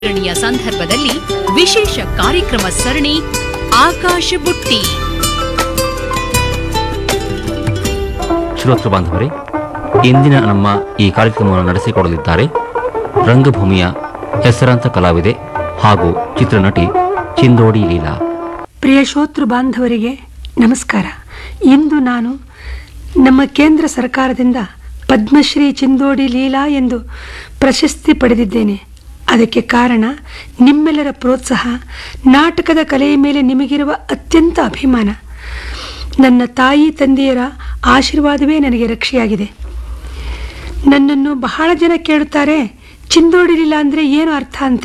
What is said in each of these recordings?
ಆಚರಣೆಯ ಸಂದರ್ಭದಲ್ಲಿ ವಿಶೇಷ ಕಾರ್ಯಕ್ರಮ ಸರಣಿ ಆಕಾಶ ಬುಟ್ಟಿ ಶ್ರೋತೃ ಬಾಂಧವರೇ ಇಂದಿನ ನಮ್ಮ ಈ ಕಾರ್ಯಕ್ರಮವನ್ನು ನಡೆಸಿಕೊಡಲಿದ್ದಾರೆ ರಂಗಭೂಮಿಯ ಹೆಸರಾಂತ ಕಲಾವಿದೆ ಹಾಗೂ ಚಿತ್ರನಟಿ ಚಿಂದೋಡಿ ಲೀಲಾ ಪ್ರಿಯ ಶ್ರೋತೃ ಬಾಂಧವರಿಗೆ ನಮಸ್ಕಾರ ಇಂದು ನಾನು ನಮ್ಮ ಕೇಂದ್ರ ಸರ್ಕಾರದಿಂದ ಪದ್ಮಶ್ರೀ ಚಿಂದೋಡಿ ಲೀಲಾ ಎಂದು ಪ್ರಶಸ್ತಿ ಪಡೆದಿದ್ದೇನೆ ಅದಕ್ಕೆ ಕಾರಣ ನಿಮ್ಮೆಲ್ಲರ ಪ್ರೋತ್ಸಾಹ ನಾಟಕದ ಕಲೆಯ ಮೇಲೆ ನಿಮಗಿರುವ ಅತ್ಯಂತ ಅಭಿಮಾನ ನನ್ನ ತಾಯಿ ತಂದೆಯರ ಆಶೀರ್ವಾದವೇ ನನಗೆ ರಕ್ಷೆಯಾಗಿದೆ ನನ್ನನ್ನು ಬಹಳ ಜನ ಕೇಳುತ್ತಾರೆ ಚಿಂದೋಡಿ ಲೀಲಾ ಅಂದರೆ ಏನು ಅರ್ಥ ಅಂತ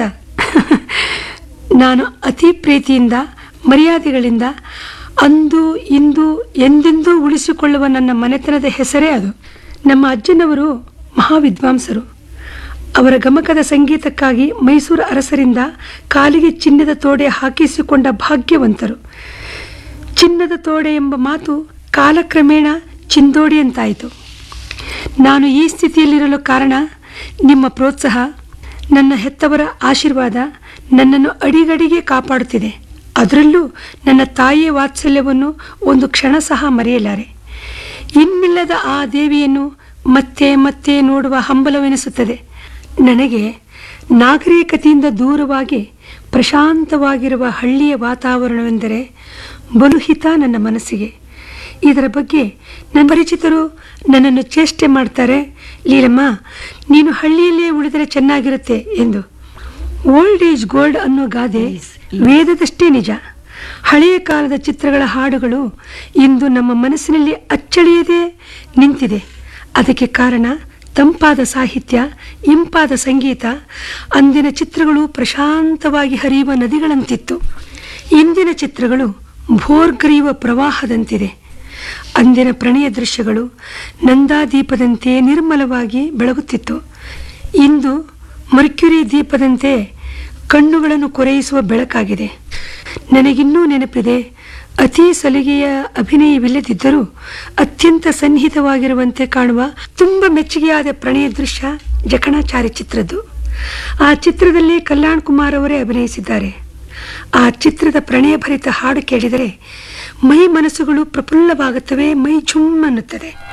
ನಾನು ಅತಿ ಪ್ರೀತಿಯಿಂದ ಮರ್ಯಾದೆಗಳಿಂದ ಅಂದು ಇಂದು ಎಂದೆಂದೂ ಉಳಿಸಿಕೊಳ್ಳುವ ನನ್ನ ಮನೆತನದ ಹೆಸರೇ ಅದು ನಮ್ಮ ಅಜ್ಜನವರು ಮಹಾವಿದ್ವಾಂಸರು ಅವರ ಗಮಕದ ಸಂಗೀತಕ್ಕಾಗಿ ಮೈಸೂರು ಅರಸರಿಂದ ಕಾಲಿಗೆ ಚಿನ್ನದ ತೋಡೆ ಹಾಕಿಸಿಕೊಂಡ ಭಾಗ್ಯವಂತರು ಚಿನ್ನದ ತೋಡೆ ಎಂಬ ಮಾತು ಕಾಲಕ್ರಮೇಣ ಚಿಂದೋಡಿ ಅಂತಾಯಿತು ನಾನು ಈ ಸ್ಥಿತಿಯಲ್ಲಿರಲು ಕಾರಣ ನಿಮ್ಮ ಪ್ರೋತ್ಸಾಹ ನನ್ನ ಹೆತ್ತವರ ಆಶೀರ್ವಾದ ನನ್ನನ್ನು ಅಡಿಗಡಿಗೆ ಕಾಪಾಡುತ್ತಿದೆ ಅದರಲ್ಲೂ ನನ್ನ ತಾಯಿಯ ವಾತ್ಸಲ್ಯವನ್ನು ಒಂದು ಕ್ಷಣ ಸಹ ಮರೆಯಲಾರೆ ಇನ್ನಿಲ್ಲದ ಆ ದೇವಿಯನ್ನು ಮತ್ತೆ ಮತ್ತೆ ನೋಡುವ ಹಂಬಲವೆನಿಸುತ್ತದೆ ನನಗೆ ನಾಗರಿಕತೆಯಿಂದ ದೂರವಾಗಿ ಪ್ರಶಾಂತವಾಗಿರುವ ಹಳ್ಳಿಯ ವಾತಾವರಣವೆಂದರೆ ಬಲುಹಿತ ನನ್ನ ಮನಸ್ಸಿಗೆ ಇದರ ಬಗ್ಗೆ ನನ್ನ ಪರಿಚಿತರು ನನ್ನನ್ನು ಚೇಷ್ಟೆ ಮಾಡ್ತಾರೆ ಲೀಲಮ್ಮ ನೀನು ಹಳ್ಳಿಯಲ್ಲೇ ಉಳಿದರೆ ಚೆನ್ನಾಗಿರುತ್ತೆ ಎಂದು ಓಲ್ಡ್ ಏಜ್ ಗೋಲ್ಡ್ ಅನ್ನೋ ಗಾದೆ ವೇದದಷ್ಟೇ ನಿಜ ಹಳೆಯ ಕಾಲದ ಚಿತ್ರಗಳ ಹಾಡುಗಳು ಇಂದು ನಮ್ಮ ಮನಸ್ಸಿನಲ್ಲಿ ಅಚ್ಚಳಿಯದೆ ನಿಂತಿದೆ ಅದಕ್ಕೆ ಕಾರಣ ತಂಪಾದ ಸಾಹಿತ್ಯ ಇಂಪಾದ ಸಂಗೀತ ಅಂದಿನ ಚಿತ್ರಗಳು ಪ್ರಶಾಂತವಾಗಿ ಹರಿಯುವ ನದಿಗಳಂತಿತ್ತು ಇಂದಿನ ಚಿತ್ರಗಳು ಭೋರ್ಗರಿಯುವ ಪ್ರವಾಹದಂತಿದೆ ಅಂದಿನ ಪ್ರಣಯ ದೃಶ್ಯಗಳು ನಂದಾದೀಪದಂತೆ ನಿರ್ಮಲವಾಗಿ ಬೆಳಗುತ್ತಿತ್ತು ಇಂದು ಮರ್ಕ್ಯುರಿ ದೀಪದಂತೆ ಕಣ್ಣುಗಳನ್ನು ಕೊರೆಯಿಸುವ ಬೆಳಕಾಗಿದೆ ನನಗಿನ್ನೂ ನೆನಪಿದೆ ಅತಿ ಸಲಿಗೆಯ ಅಭಿನಯವಿಲ್ಲದಿದ್ದರೂ ಅತ್ಯಂತ ಸನ್ನಿಹಿತವಾಗಿರುವಂತೆ ಕಾಣುವ ತುಂಬ ಮೆಚ್ಚುಗೆಯಾದ ಪ್ರಣಯ ದೃಶ್ಯ ಜಕಣಾಚಾರಿ ಚಿತ್ರದ್ದು ಆ ಚಿತ್ರದಲ್ಲಿ ಕಲ್ಯಾಣ್ ಕುಮಾರ್ ಅವರೇ ಅಭಿನಯಿಸಿದ್ದಾರೆ ಆ ಚಿತ್ರದ ಪ್ರಣಯಭರಿತ ಹಾಡು ಕೇಳಿದರೆ ಮೈ ಮನಸ್ಸುಗಳು ಪ್ರಫುಲ್ಲವಾಗುತ್ತವೆ ಮೈ ಝುಮ್ ಅನ್ನುತ್ತದೆ